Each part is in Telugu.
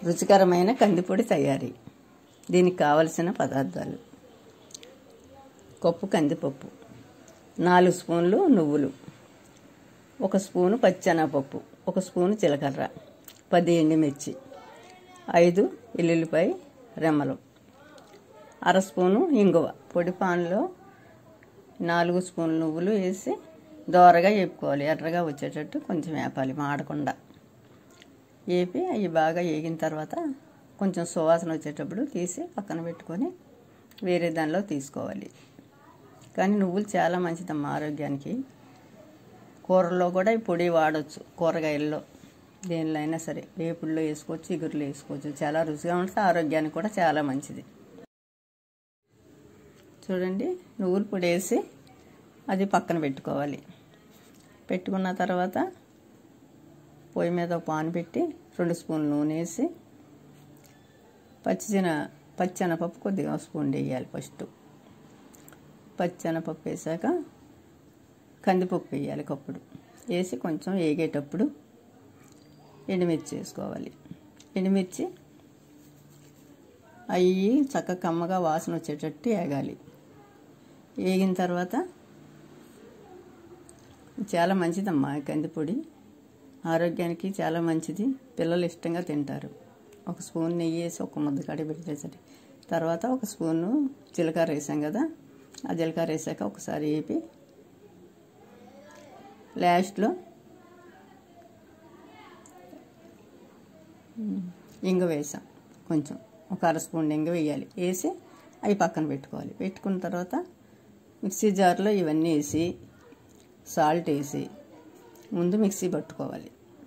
రుచికరమైన కందిపొడి తయారీ దీనికి కావలసిన పదార్థాలు కప్పు కందిపప్పు నాలుగు స్పూన్లు నువ్వులు ఒక స్పూను పచ్చెనపప్పు ఒక స్పూను జీలకర్ర పది ఎండుమిర్చి ఐదు ఎల్లుల్లిపాయ రెమ్మలు అర స్పూను ఇంగువ పొడి పాన్లో నాలుగు స్పూన్లు నువ్వులు వేసి దోరగా వేపుకోవాలి ఎర్రగా వచ్చేటట్టు కొంచెం వేపాలి మాడకుండా వేపి అవి బాగా వేగిన తర్వాత కొంచెం సువాసన వచ్చేటప్పుడు తీసి పక్కన పెట్టుకొని వేరే దానిలో తీసుకోవాలి కానీ నువ్వులు చాలా మంచిదమ్మా ఆరోగ్యానికి కూరల్లో కూడా ఈ పొడి వాడచ్చు కూరగాయల్లో దేనిలో అయినా సరే వేపుల్లో వేసుకోవచ్చు ఇగురులో వేసుకోవచ్చు చాలా రుచిగా ఉంటుంది ఆరోగ్యానికి కూడా చాలా మంచిది చూడండి నువ్వుల పొడి వేసి అది పక్కన పెట్టుకోవాలి పెట్టుకున్న తర్వాత పొయ్యి మీద ఒక పాన్ పెట్టి రెండు స్పూన్లు నూనె వేసి పచ్చిశన పచ్చెనపప్పు కొద్దిగా స్పూన్ వేయాలి ఫస్ట్ పచ్చెనపప్పు వేసాక కందిపప్పు వేయాలి కప్పుడు వేసి కొంచెం వేగేటప్పుడు ఎండుమిర్చి వేసుకోవాలి ఎండుమిర్చి అవి చక్కగా కమ్మగా వాసన వచ్చేటట్టు వేగాలి వేగిన తర్వాత చాలా మంచిదమ్మా కందిపొడి ఆరోగ్యానికి చాలా మంచిది పిల్లలు ఇష్టంగా తింటారు ఒక స్పూన్ నెయ్యి వేసి ఒక ముద్ద కడి పెట్టేసరి తర్వాత ఒక స్పూను జీలకర్ర వేసాం కదా ఆ జీలకర్ర వేసాక ఒకసారి వేపి లాస్ట్లో ఇంగ వేసాం కొంచెం ఒక అర స్పూన్ ఇంగ వేయాలి వేసి అవి పక్కన పెట్టుకోవాలి పెట్టుకున్న తర్వాత మిక్సీ జార్లో ఇవన్నీ వేసి సాల్ట్ వేసి ముందు మిక్సీ పట్టుకోవాలి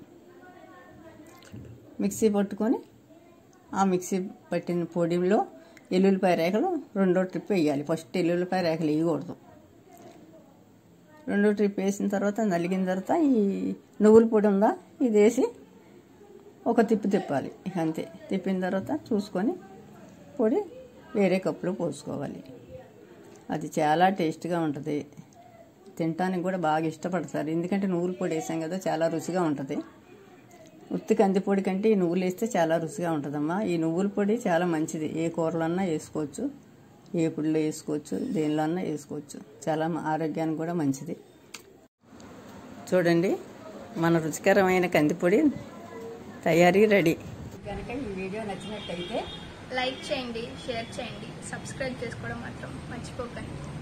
మిక్సీ పట్టుకొని ఆ మిక్సీ పట్టిన పొడిలో ఎల్లుల్లిపాయ రేఖలు రెండో ట్రిప్ వేయాలి ఫస్ట్ ఎల్లుల్లిపాయ రేఖలు వేయకూడదు రెండో ట్రిప్ వేసిన తర్వాత నలిగిన తర్వాత ఈ నువ్వుల పొడి ఉందా ఇది వేసి ఒక తిప్పు తిప్పాలి ఇక అంతే తిప్పిన తర్వాత చూసుకొని పొడి వేరే కప్పులో పోసుకోవాలి అది చాలా టేస్ట్గా ఉంటుంది తినటానికి కూడా బాగా ఇష్టపడతారు ఎందుకంటే నువ్వుల పొడి వేసాం కదా చాలా రుచిగా ఉంటుంది ఉత్తి కందిపొడి కంటే ఈ నువ్వులు వేస్తే చాలా రుచిగా ఉంటుందమ్మా ఈ నువ్వుల పొడి చాలా మంచిది ఏ కూరలన్నా వేసుకోవచ్చు ఏ పుడిలో వేసుకోవచ్చు దేనిలో అన్నా వేసుకోవచ్చు చాలా ఆరోగ్యానికి కూడా మంచిది చూడండి మన రుచికరమైన కందిపొడి తయారీ రెడీ కనుక ఈ వీడియో నచ్చినట్టయితే లైక్ చేయండి షేర్ చేయండి సబ్స్క్రైబ్ చేసుకోవడం మాత్రం మర్చిపోకండి